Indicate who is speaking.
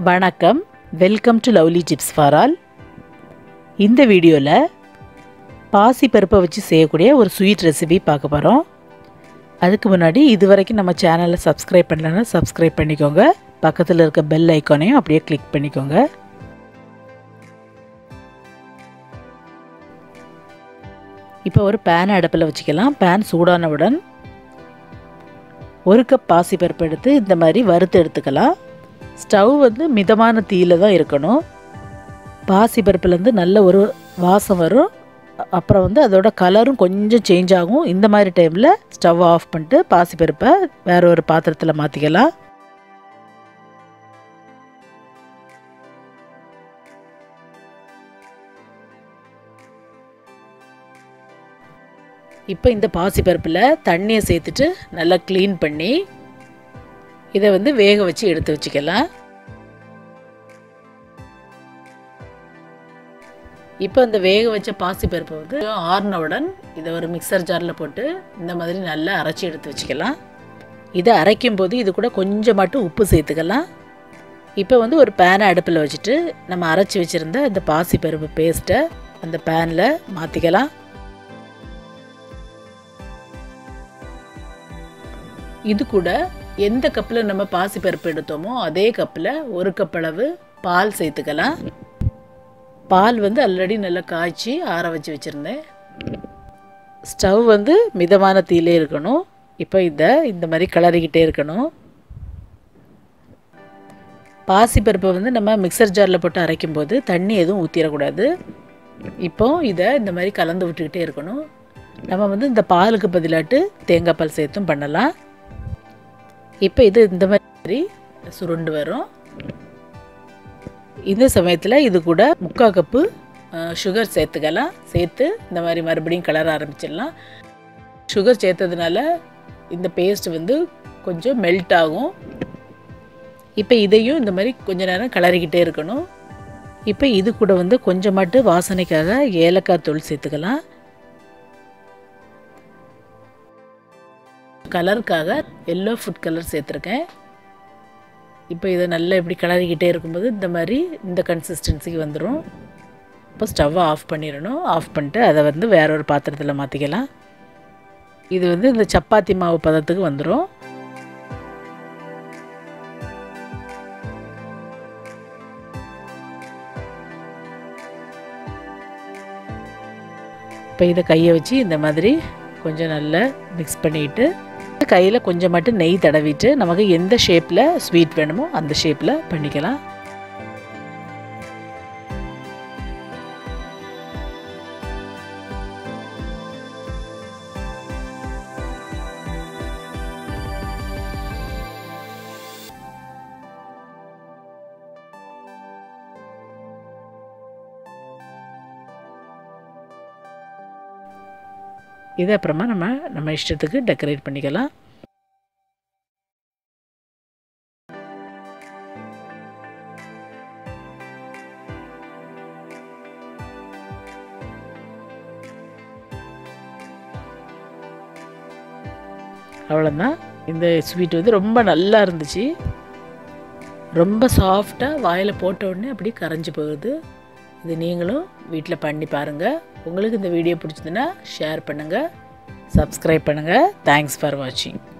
Speaker 1: வணக்கம் welcome to lovely chips for all இந்த வீடியோவில் பாசி பருப்பை வச்சு செய்யக்கூடிய ஒரு ஸ்வீட் ரெசிபி பார்க்க போகிறோம் அதுக்கு முன்னாடி இது வரைக்கும் நம்ம சேனலை சப்ஸ்கிரைப் பண்ணலன்னா சப்ஸ்கிரைப் பண்ணிக்கோங்க பக்கத்தில் இருக்க பெல் ஐக்கானையும் அப்படியே கிளிக் பண்ணிக்கோங்க இப்போ ஒரு பேன் அடுப்பில் வச்சுக்கலாம் பேன் சூடானவுடன் ஒரு கப் பாசிப்பருப்பு எடுத்து இந்த மாதிரி வறுத்து எடுத்துக்கலாம் ஸ்டவ் வந்து மிதமான தீயில தான் இருக்கணும் பாசிப்பருப்புலேருந்து நல்ல ஒரு வாசம் வரும் அப்புறம் வந்து அதோட கலரும் கொஞ்சம் சேஞ்ச் ஆகும் இந்த மாதிரி டைமில் ஸ்டவ் ஆஃப் பண்ணிட்டு பாசிப்பருப்பை வேற ஒரு பாத்திரத்தில் மாற்றிக்கலாம் இப்போ இந்த பாசிப்பருப்பில் தண்ணியை சேர்த்துட்டு நல்லா க்ளீன் பண்ணி இதை வந்து வேக வச்சு எடுத்து வச்சுக்கலாம் இப்போ இந்த வேக வச்ச பாசிப்பருப்பை வந்து ஆறுனவுடன் இதை ஒரு மிக்சர் ஜாரில் போட்டு இந்த மாதிரி நல்லா அரைச்சி எடுத்து வச்சுக்கலாம் இதை அரைக்கும் போது இது கூட கொஞ்சம் மட்டும் உப்பு சேர்த்துக்கலாம் இப்போ வந்து ஒரு பேனை அடுப்பில் வச்சுட்டு நம்ம அரைச்சி வச்சுருந்த இந்த பாசிப்பருப்பு பேஸ்ட்டை அந்த பேனில் மாற்றிக்கலாம் இது கூட எந்த கப்பில் நம்ம பாசிப்பருப்பு எடுத்தோமோ அதே கப்பில் ஒரு கப் அளவு பால் சேர்த்துக்கலாம் பால் வந்து ஆல்ரெடி நல்லா காய்ச்சி ஆற வச்சு வச்சுருந்தேன் ஸ்டவ் வந்து மிதமான தீயிலே இருக்கணும் இப்போ இதை இந்த மாதிரி கிளறிக்கிட்டே இருக்கணும் பாசிப்பருப்பை வந்து நம்ம மிக்சர் ஜாரில் போட்டு அரைக்கும் போது தண்ணி எதுவும் ஊற்றிடக்கூடாது இப்போ இதை இந்த மாதிரி கலந்து விட்டுக்கிட்டே இருக்கணும் நம்ம வந்து இந்த பாலுக்கு பதிலாட்டு தேங்காய் பால் சேர்த்தும் பண்ணலாம் இப்போ இது இந்த மாதிரி சுருண்டு வரும் இந்த சமயத்தில் இது கூட முக்கால் கப்பு சுகர் சேர்த்துக்கலாம் சேர்த்து இந்த மாதிரி மறுபடியும் கலர ஆரம்பிச்சிடலாம் சுகர் சேர்த்ததுனால இந்த பேஸ்ட் வந்து கொஞ்சம் மெல்ட் ஆகும் இப்போ இதையும் இந்த மாதிரி கொஞ்ச நேரம் கலரிக்கிட்டே இருக்கணும் இப்போ இது கூட வந்து கொஞ்சமாட்டு வாசனைக்காக ஏலக்காய் தூள் சேர்த்துக்கலாம் கலருக்காக எல்லோ ஃபுட் கலர் சேர்த்துருக்கேன் இப்போ இதை நல்லா இப்படி கிளறிக்கிட்டே இருக்கும்போது இந்த மாதிரி இந்த கன்சிஸ்டன்சிக்கு வந்துடும் இப்போ ஸ்டவ்வை ஆஃப் பண்ணிடணும் ஆஃப் பண்ணிட்டு அதை வந்து வேற ஒரு பாத்திரத்தில் மாற்றிக்கலாம் இது வந்து இந்த சப்பாத்தி மாவு பதத்துக்கு வந்துடும் இப்போ இதை கையை வச்சு இந்த மாதிரி கொஞ்சம் நல்லா மிக்ஸ் பண்ணிவிட்டு கையில் கொஞ்சம் மட்டும் நெய் தடவிட்டு நமக்கு எந்த ஷேப்பில் ஸ்வீட் வேணுமோ அந்த ஷேப்பில் பண்ணிக்கலாம் இது அப்புறமா நம்ம நம்ம இஷ்டத்துக்கு டெக்கரேட் பண்ணிக்கலாம் அவ்வளோதான் இந்த ஸ்வீட் வந்து ரொம்ப நல்லா இருந்துச்சு ரொம்ப சாஃப்டாக வாயில் போட்ட உடனே அப்படி கரைஞ்சி போகுது இது நீங்களும் வீட்டில் பண்ணி பாருங்கள் உங்களுக்கு இந்த வீடியோ பிடிச்சதுன்னா ஷேர் பண்ணுங்கள் சப்ஸ்கிரைப் பண்ணுங்கள் தேங்க்ஸ் ஃபார் வாட்சிங்